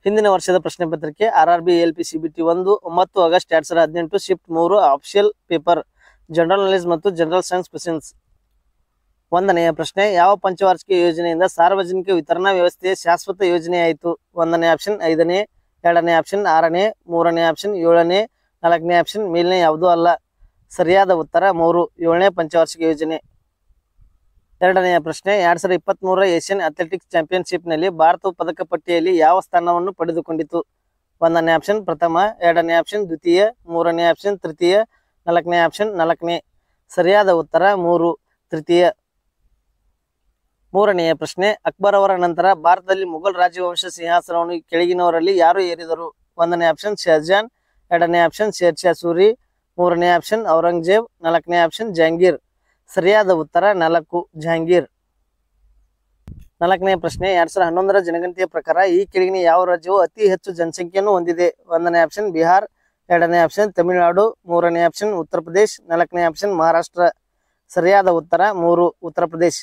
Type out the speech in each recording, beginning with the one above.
ಹಿಂದಿನ ವರ್ಷದ ಪ್ರಶ್ನೆ ಪತ್ರಿಕೆ R R B L P C B T ಒಂದು ಒಂಬತ್ತು ಆಗಸ್ಟ್ ಎರಡ್ ಸಾವಿರದ ಹದಿನೆಂಟು ಶಿಫ್ಟ್ ಮೂರು ಆಫಿಷಿಯಲ್ ಪೇಪರ್ ಜನರಲ್ ನಾಲೆಜ್ ಮತ್ತು ಜನರಲ್ ಸೈನ್ಸ್ ಕ್ವೆಶನ್ಸ್ ಒಂದನೆಯ ಪ್ರಶ್ನೆ ಯಾವ ಪಂಚವಾರ್ಷಿಕ ಯೋಜನೆಯಿಂದ ಸಾರ್ವಜನಿಕ ವಿತರಣಾ ವ್ಯವಸ್ಥೆಯ ಶಾಶ್ವತ ಯೋಜನೆಯಾಯಿತು ಒಂದನೇ ಆಪ್ಷನ್ ಐದನೇ ಎರಡನೇ ಆಪ್ಷನ್ ಆರನೇ ಮೂರನೇ ಆಪ್ಷನ್ ಏಳನೇ ನಾಲ್ಕನೇ ಆಪ್ಷನ್ ಮೇಲ್ನೇ ಯಾವುದೂ ಅಲ್ಲ ಸರಿಯಾದ ಉತ್ತರ ಮೂರು ಏಳನೇ ಪಂಚವಾರ್ಷಿಕ ಯೋಜನೆ ಎರಡನೆಯ ಪ್ರಶ್ನೆ ಎರಡ್ ಸಾವಿರದ ಇಪ್ಪತ್ತ್ ಮೂರರ ಏಷ್ಯನ್ ಅಥ್ಲೆಟಿಕ್ಸ್ ಚಾಂಪಿಯನ್ಶಿಪ್ನಲ್ಲಿ ಭಾರತವು ಪದಕ ಪಟ್ಟಿಯಲ್ಲಿ ಯಾವ ಸ್ಥಾನವನ್ನು ಪಡೆದುಕೊಂಡಿತು ಒಂದನೇ ಆಪ್ಷನ್ ಪ್ರಥಮ ಎರಡನೇ ಆಪ್ಷನ್ ದ್ವಿತೀಯ ಮೂರನೇ ಆಪ್ಷನ್ ತೃತೀಯ ನಾಲ್ಕನೇ ಆಪ್ಷನ್ ನಾಲ್ಕನೇ ಸರಿಯಾದ ಉತ್ತರ ಮೂರು ತೃತೀಯ ಮೂರನೆಯ ಪ್ರಶ್ನೆ ಅಕ್ಬರ್ ಅವರ ನಂತರ ಭಾರತದಲ್ಲಿ ಮುಘಲ್ ರಾಜವಂಶ ಸಿಂಹಾಸನವನ್ನು ಕೆಳಗಿನವರಲ್ಲಿ ಯಾರು ಏರಿದರು ಒಂದನೇ ಆಪ್ಷನ್ ಶಹಜಾನ್ ಎರಡನೇ ಆಪ್ಷನ್ ಶೇರ್ ಶಾ ಸೂರಿ ಮೂರನೇ ಆಪ್ಷನ್ ಔರಂಗಜೇಬ್ ನಾಲ್ಕನೇ ಆಪ್ಷನ್ ಜಹಾಂಗೀರ್ ಸರಿಯಾದ ಉತ್ತರ ನಾಲ್ಕು ಜಹಾಂಗೀರ್ ನಾಲ್ಕನೇ ಪ್ರಶ್ನೆ ಎರಡ್ ಸಾವಿರದ ಹನ್ನೊಂದರ ಜನಗಣತಿಯ ಪ್ರಕಾರ ಈ ಕೆಳಗಿನ ಯಾವ ರಾಜ್ಯವು ಅತಿ ಹೆಚ್ಚು ಜನಸಂಖ್ಯೆಯನ್ನು ಹೊಂದಿದೆ ಒಂದನೇ ಆಪ್ಷನ್ ಬಿಹಾರ್ ಎರಡನೇ ಆಪ್ಷನ್ ತಮಿಳುನಾಡು ಮೂರನೇ ಆಪ್ಷನ್ ಉತ್ತರ ಪ್ರದೇಶ್ ನಾಲ್ಕನೇ ಆಪ್ಷನ್ ಮಹಾರಾಷ್ಟ್ರ ಸರಿಯಾದ ಉತ್ತರ ಮೂರು ಉತ್ತರ ಪ್ರದೇಶ್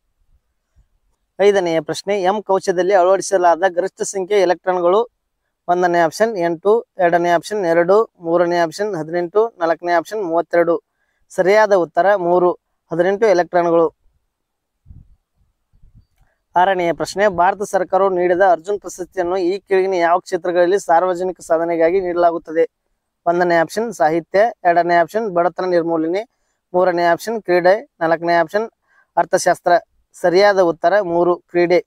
ಐದನೆಯ ಪ್ರಶ್ನೆ ಎಂ ಕವಚದಲ್ಲಿ ಅಳವಡಿಸಲಾದ ಗರಿಷ್ಠ ಸಂಖ್ಯೆ ಎಲೆಕ್ಟ್ರಾನ್ಗಳು ಒಂದನೇ ಆಪ್ಷನ್ ಎಂಟು ಎರಡನೇ ಆಪ್ಷನ್ ಎರಡು ಮೂರನೇ ಆಪ್ಷನ್ ಹದಿನೆಂಟು ನಾಲ್ಕನೇ ಆಪ್ಷನ್ ಮೂವತ್ತೆರಡು ಸರಿಯಾದ ಉತ್ತರ ಮೂರು ಹದಿನೆಂಟು ಎಲೆಕ್ಟ್ರಾನ್ಗಳು ಆರನೆಯ ಪ್ರಶ್ನೆ ಭಾರತ ಸರ್ಕಾರವು ನೀಡಿದ ಅರ್ಜುನ್ ಪ್ರಶಸ್ತಿಯನ್ನು ಈ ಕೆಳಗಿನ ಯಾವ ಕ್ಷೇತ್ರಗಳಲ್ಲಿ ಸಾರ್ವಜನಿಕ ಸಾಧನೆಗಾಗಿ ನೀಡಲಾಗುತ್ತದೆ ಒಂದನೇ ಆಪ್ಷನ್ ಸಾಹಿತ್ಯ ಎರಡನೇ ಆಪ್ಷನ್ ಬಡತನ ನಿರ್ಮೂಲನೆ ಮೂರನೇ ಆಪ್ಷನ್ ಕ್ರೀಡೆ ನಾಲ್ಕನೇ ಆಪ್ಷನ್ ಅರ್ಥಶಾಸ್ತ್ರ ಸರಿಯಾದ ಉತ್ತರ ಮೂರು ಕ್ರೀಡೆ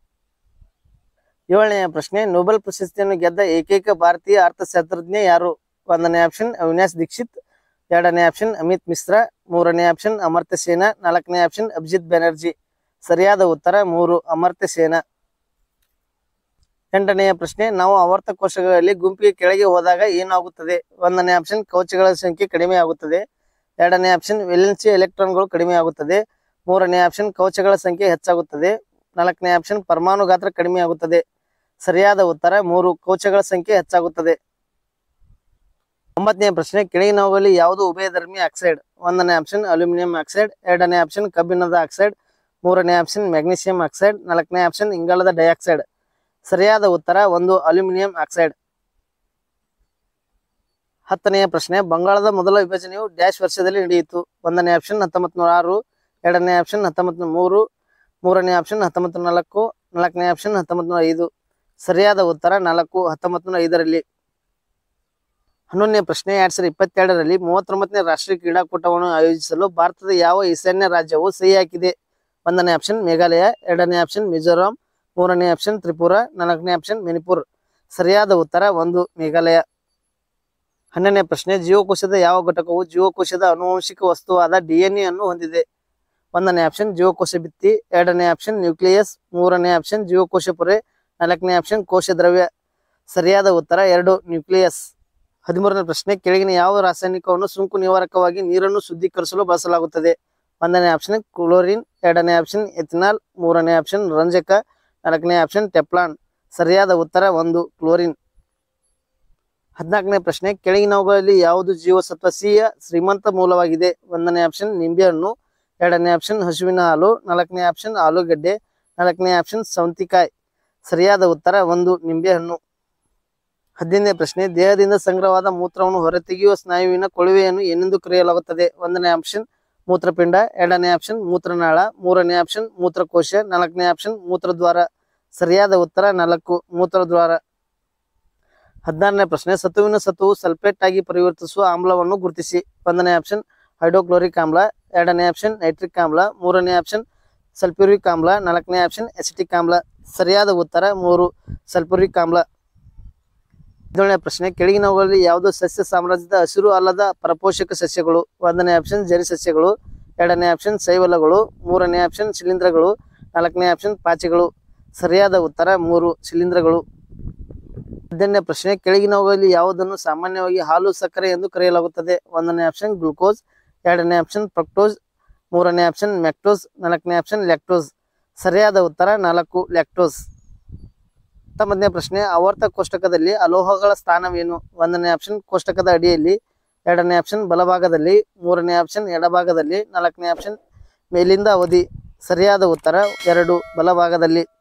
ಏಳನೆಯ ಪ್ರಶ್ನೆ ನೊಬೆಲ್ ಪ್ರಶಸ್ತಿಯನ್ನು ಗೆದ್ದ ಏಕೈಕ ಭಾರತೀಯ ಅರ್ಥಶಾಸ್ತ್ರಜ್ಞ ಯಾರು ಒಂದನೇ ಆಪ್ಷನ್ ಅವಿನಾಶ್ ದೀಕ್ಷಿತ್ ಎರಡನೇ ಆಪ್ಷನ್ ಅಮಿತ್ ಮಿಶ್ರಾ ಮೂರನೇ ಆಪ್ಷನ್ ಅಮರ್ತ್ಯ ಸೇನಾ ನಾಲ್ಕನೇ ಆಪ್ಷನ್ ಅಭಿಜಿತ್ ಬ್ಯಾನರ್ಜಿ ಸರಿಯಾದ ಉತ್ತರ ಮೂರು ಅಮರ್ತ್ಯ ಸೇನಾ ಎಂಟನೆಯ ಪ್ರಶ್ನೆ ನಾವು ಆವರ್ತ ಕೋಶಗಳಲ್ಲಿ ಗುಂಪಿಗೆ ಕೆಳಗೆ ಹೋದಾಗ ಏನಾಗುತ್ತದೆ ಒಂದನೇ ಆಪ್ಷನ್ ಕವಚಗಳ ಸಂಖ್ಯೆ ಕಡಿಮೆ ಆಗುತ್ತದೆ ಎರಡನೇ ಆಪ್ಷನ್ ವೆಲೆನ್ಸಿ ಎಲೆಕ್ಟ್ರಾನ್ಗಳು ಕಡಿಮೆ ಆಗುತ್ತದೆ ಮೂರನೇ ಆಪ್ಷನ್ ಕವಚಗಳ ಸಂಖ್ಯೆ ಹೆಚ್ಚಾಗುತ್ತದೆ ನಾಲ್ಕನೇ ಆಪ್ಷನ್ ಪರಮಾಣು ಗಾತ್ರ ಕಡಿಮೆ ಆಗುತ್ತದೆ ಸರಿಯಾದ ಉತ್ತರ ಮೂರು ಕವಚಗಳ ಸಂಖ್ಯೆ ಹೆಚ್ಚಾಗುತ್ತದೆ ಒಂಬತ್ತನೇ ಪ್ರಶ್ನೆ ಕೆಳಗಿನವುಗಳಲ್ಲಿ ಯಾವುದು ಉಭಯಧರ್ಮಿ ಆಕ್ಸೈಡ್ ಒಂದನೇ ಆಪ್ಷನ್ ಅಲ್ಯೂಮಿನಿಯಂ ಆಕ್ಸೈಡ್ ಎರಡನೇ ಆಪ್ಷನ್ ಕಬ್ಬಿಣದ ಆಕ್ಸೈಡ್ ಮೂರನೇ ಆಪ್ಷನ್ ಮ್ಯಾಗ್ನೀಸಿಯಂ ಆಕ್ಸೈಡ್ ನಾಲ್ಕನೇ ಆಪ್ಷನ್ ಇಂಗಾಲದ ಡೈಆಕ್ಸೈಡ್ ಸರಿಯಾದ ಉತ್ತರ ಒಂದು ಅಲ್ಯೂಮಿನಿಯಂ ಆಕ್ಸೈಡ್ ಹತ್ತನೆಯ ಪ್ರಶ್ನೆ ಬಂಗಾಳದ ಮೊದಲ ವಿಭಜನೆಯು ಡ್ಯಾಶ್ ವರ್ಷದಲ್ಲಿ ನಡೆಯಿತು ಒಂದನೇ ಆಪ್ಷನ್ ಹತ್ತೊಂಬತ್ತು ನೂರ ಆರು ಎರಡನೇ ಆಪ್ಷನ್ ಹತ್ತೊಂಬತ್ತು ನೂರ ಮೂರು ಮೂರನೇ ಆಪ್ಷನ್ ಹತ್ತೊಂಬತ್ತು ನೂರ ನಾಲ್ಕು ನಾಲ್ಕನೇ ಆಪ್ಷನ್ ಹತ್ತೊಂಬತ್ತು ನೂರ ಐದು ಸರಿಯಾದ ಉತ್ತರ ನಾಲ್ಕು ಹತ್ತೊಂಬತ್ತು ನೂರ ಐದರಲ್ಲಿ ಹನ್ನೊಂದನೇ ಪ್ರಶ್ನೆ ಎರಡ್ ಸಾವಿರದ ಇಪ್ಪತ್ತೆರಡರಲ್ಲಿ ಮೂವತ್ತೊಂಬತ್ತನೇ ರಾಷ್ಟ್ರೀಯ ಕ್ರೀಡಾಕೂಟವನ್ನು ಆಯೋಜಿಸಲು ಭಾರತದ ಯಾವ ಈಶಾನ್ಯ ರಾಜ್ಯವು ಸಹಿ ಹಾಕಿದೆ ಒಂದನೇ ಆಪ್ಷನ್ ಮೇಘಾಲಯ ಎರಡನೇ ಆಪ್ಷನ್ ಮಿಜೋರಾಂ ಮೂರನೇ ಆಪ್ಷನ್ ತ್ರಿಪುರ ನಾಲ್ಕನೇ ಆಪ್ಷನ್ ಮಣಿಪುರ್ ಸರಿಯಾದ ಉತ್ತರ ಒಂದು ಮೇಘಾಲಯ ಹನ್ನೊಂದನೇ ಪ್ರಶ್ನೆ ಜೀವಕೋಶದ ಯಾವ ಘಟಕವು ಜೀವಕೋಶದ ಆನುವಂಶಿಕ ವಸ್ತುವಾದ ಡಿಎನ್ಎ ಅನ್ನು ಹೊಂದಿದೆ ಒಂದನೇ ಆಪ್ಷನ್ ಜೀವಕೋಶ ಭಿತ್ತಿ ಎರಡನೇ ಆಪ್ಷನ್ ನ್ಯೂಕ್ಲಿಯಸ್ ಮೂರನೇ ಆಪ್ಷನ್ ಜೀವಕೋಶ ಪೊರೆ ನಾಲ್ಕನೇ ಆಪ್ಷನ್ ಕೋಶ ದ್ರವ್ಯ ಸರಿಯಾದ ಉತ್ತರ ಎರಡು ನ್ಯೂಕ್ಲಿಯಸ್ ಹದಿಮೂರನೇ ಪ್ರಶ್ನೆ ಕೆಳಗಿನ ಯಾವ ರಾಸಾಯನಿಕವನ್ನು ಸೋಂಕು ನಿವಾರಕವಾಗಿ ನೀರನ್ನು ಶುದ್ಧೀಕರಿಸಲು ಬಳಸಲಾಗುತ್ತದೆ ಒಂದನೇ ಆಪ್ಷನ್ ಕ್ಲೋರಿನ್ ಎರಡನೇ ಆಪ್ಷನ್ ಎಥಿನಾಲ್ ಮೂರನೇ ಆಪ್ಷನ್ ರಂಜಕ ನಾಲ್ಕನೇ ಆಪ್ಷನ್ ಟೆಪ್ಲಾನ್ ಸರಿಯಾದ ಉತ್ತರ ಒಂದು ಕ್ಲೋರಿನ್ ಹದಿನಾಲ್ಕನೇ ಪ್ರಶ್ನೆ ಕೆಳಗಿನವುಗಳಲ್ಲಿ ಯಾವುದು ಜೀವಸತ್ವ ಸಿಯ ಶ್ರೀಮಂತ ಮೂಲವಾಗಿದೆ ಒಂದನೇ ಆಪ್ಷನ್ ನಿಂಬೆಹಣ್ಣು ಎರಡನೇ ಆಪ್ಷನ್ ಹಸುವಿನ ಹಾಲು ನಾಲ್ಕನೇ ಆಪ್ಷನ್ ಆಲೂಗಡ್ಡೆ ನಾಲ್ಕನೇ ಆಪ್ಷನ್ ಸೌಂತಿಕಾಯಿ ಸರಿಯಾದ ಉತ್ತರ ಒಂದು ನಿಂಬೆಹಣ್ಣು ಹದಿನೈದನೇ ಪ್ರಶ್ನೆ ದೇಹದಿಂದ ಸಂಗ್ರಹವಾದ ಮೂತ್ರವನ್ನು ಹೊರತೆಗೆಯುವ ಸ್ನಾಯುವಿನ ಕೊಳುವೆಯನ್ನು ಏನೆಂದು ಕರೆಯಲಾಗುತ್ತದೆ ಒಂದನೇ ಆಪ್ಷನ್ ಮೂತ್ರಪಿಂಡ ಎರಡನೇ ಆಪ್ಷನ್ ಮೂತ್ರನಾಳ ಮೂರನೇ ಆಪ್ಷನ್ ಮೂತ್ರಕೋಶ ನಾಲ್ಕನೇ ಆಪ್ಷನ್ ಮೂತ್ರದ್ವಾರ ಸರಿಯಾದ ಉತ್ತರ ನಾಲ್ಕು ಮೂತ್ರದ್ವಾರ ಹದಿನಾರನೇ ಪ್ರಶ್ನೆ ಸತುವಿನ ಸತುವು ಸಲ್ಫೇಟ್ ಆಗಿ ಪರಿವರ್ತಿಸುವ ಆಮ್ಲವನ್ನು ಗುರುತಿಸಿ ಒಂದನೇ ಆಪ್ಷನ್ ಹೈಡ್ರೋಕ್ಲೋರಿಕ್ ಆಮ್ಲ ಎರಡನೇ ಆಪ್ಷನ್ ನೈಟ್ರಿಕ್ ಆಮ್ಲ ಮೂರನೇ ಆಪ್ಷನ್ ಸಲ್ಫ್ಯೂರಿಕ್ ಆಮ್ಲ ನಾಲ್ಕನೇ ಆಪ್ಷನ್ ಎಸಿಟಿಕ್ ಆಮ್ಲ ಸರಿಯಾದ ಉತ್ತರ ಮೂರು ಸಲ್ಫ್ಯೂರಿಕ್ ಆಮ್ಲ ಹದಿನೇಳನೇ ಪ್ರಶ್ನೆ ಕೆಳಗಿನವುಗಳಲ್ಲಿ ಯಾವುದು ಸಸ್ಯ ಸಾಮ್ರಾಜ್ಯದ ಹಸಿರು ಅಲ್ಲದ ಪರಪೋಷಕ ಸಸ್ಯಗಳು ಒಂದನೇ ಆಪ್ಷನ್ ಜರಿ ಸಸ್ಯಗಳು ಎರಡನೇ ಆಪ್ಷನ್ ಶೈವಲಗಳು ಮೂರನೇ ಆಪ್ಷನ್ ಶಿಲೀಂಧ್ರಗಳು ನಾಲ್ಕನೇ ಆಪ್ಷನ್ ಪಾಚಿಗಳು ಸರಿಯಾದ ಉತ್ತರ ಮೂರು ಶಿಲೀಂಧ್ರಗಳು ಹದಿನೆಂಟನೇ ಪ್ರಶ್ನೆ ಕೆಳಗಿನವುಗಳಲ್ಲಿ ಯಾವುದನ್ನು ಸಾಮಾನ್ಯವಾಗಿ ಹಾಲು ಸಕ್ಕರೆ ಎಂದು ಕರೆಯಲಾಗುತ್ತದೆ ಒಂದನೇ ಆಪ್ಷನ್ ಗ್ಲುಕೋಸ್ ಎರಡನೇ ಆಪ್ಷನ್ ಫ್ರಕ್ಟೋಸ್ ಮೂರನೇ ಆಪ್ಷನ್ ಮ್ಯಾಕ್ಟೋಸ್ ನಾಲ್ಕನೇ ಆಪ್ಷನ್ ಲ್ಯಾಕ್ಟೋಸ್ ಸರಿಯಾದ ಉತ್ತರ ನಾಲ್ಕು ಲ್ಯಾಕ್ಟೋಸ್ ಹತ್ತೊಂಬತ್ತನೇ ಪ್ರಶ್ನೆ ಆವರ್ತ ಕೋಷ್ಟಕದಲ್ಲಿ ಅಲೋಹಗಳ ಸ್ಥಾನವೇನು ಒಂದನೇ ಆಪ್ಷನ್ ಕೋಷ್ಟಕದ ಅಡಿಯಲ್ಲಿ ಎರಡನೇ ಆಪ್ಷನ್ ಬಲಭಾಗದಲ್ಲಿ ಮೂರನೇ ಆಪ್ಷನ್ ಎಡಭಾಗದಲ್ಲಿ ನಾಲ್ಕನೇ ಆಪ್ಷನ್ ಮೇಲಿಂದ ಅವಧಿ ಸರಿಯಾದ ಉತ್ತರ ಎರಡು ಬಲಭಾಗದಲ್ಲಿ